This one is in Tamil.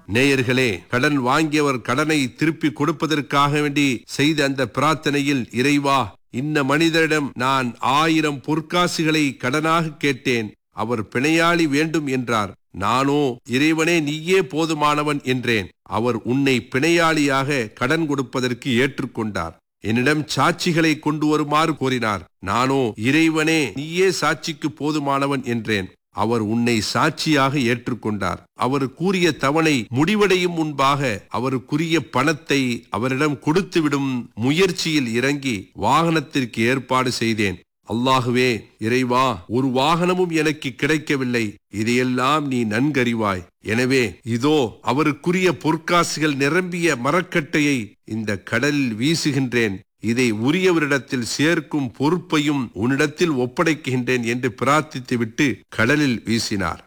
நேயர்களே கடன் வாங்கியவர் கடனை திருப்பி கொடுப்பதற்காக வேண்டி செய்த அந்த பிரார்த்தனையில் இறைவா இன்ன மனிதரிடம் நான் ஆயிரம் பொற்காசுகளை கடனாக கேட்டேன் அவர் பிணையாளி வேண்டும் என்றார் நானோ இறைவனே நீயே போதுமானவன் என்றேன் அவர் உன்னை பிணையாளியாக கடன் கொடுப்பதற்கு ஏற்றுக்கொண்டார் என்னிடம் சாட்சிகளை கொண்டு வருமாறு கோரினார் நானோ இறைவனே நீயே சாட்சிக்கு போதுமானவன் என்றேன் அவர் உன்னை சாட்சியாக ஏற்றுக்கொண்டார் அவர் கூறிய தவணை முடிவடையும் முன்பாக அவருக்குரிய பணத்தை அவரிடம் கொடுத்துவிடும் முயற்சியில் இறங்கி வாகனத்திற்கு ஏற்பாடு செய்தேன் அல்லாகுவே இறைவா ஒரு வாகனமும் எனக்கு கிடைக்கவில்லை இதையெல்லாம் நீ நன்கறிவாய் எனவே இதோ அவருக்குரிய பொற்காசுகள் நிரம்பிய மரக்கட்டையை இந்த கடலில் வீசுகின்றேன் இதை உரியவரிடத்தில் சேர்க்கும் பொறுப்பையும் உன்னிடத்தில் ஒப்படைக்கின்றேன் என்று பிரார்த்தித்துவிட்டு கடலில் வீசினார்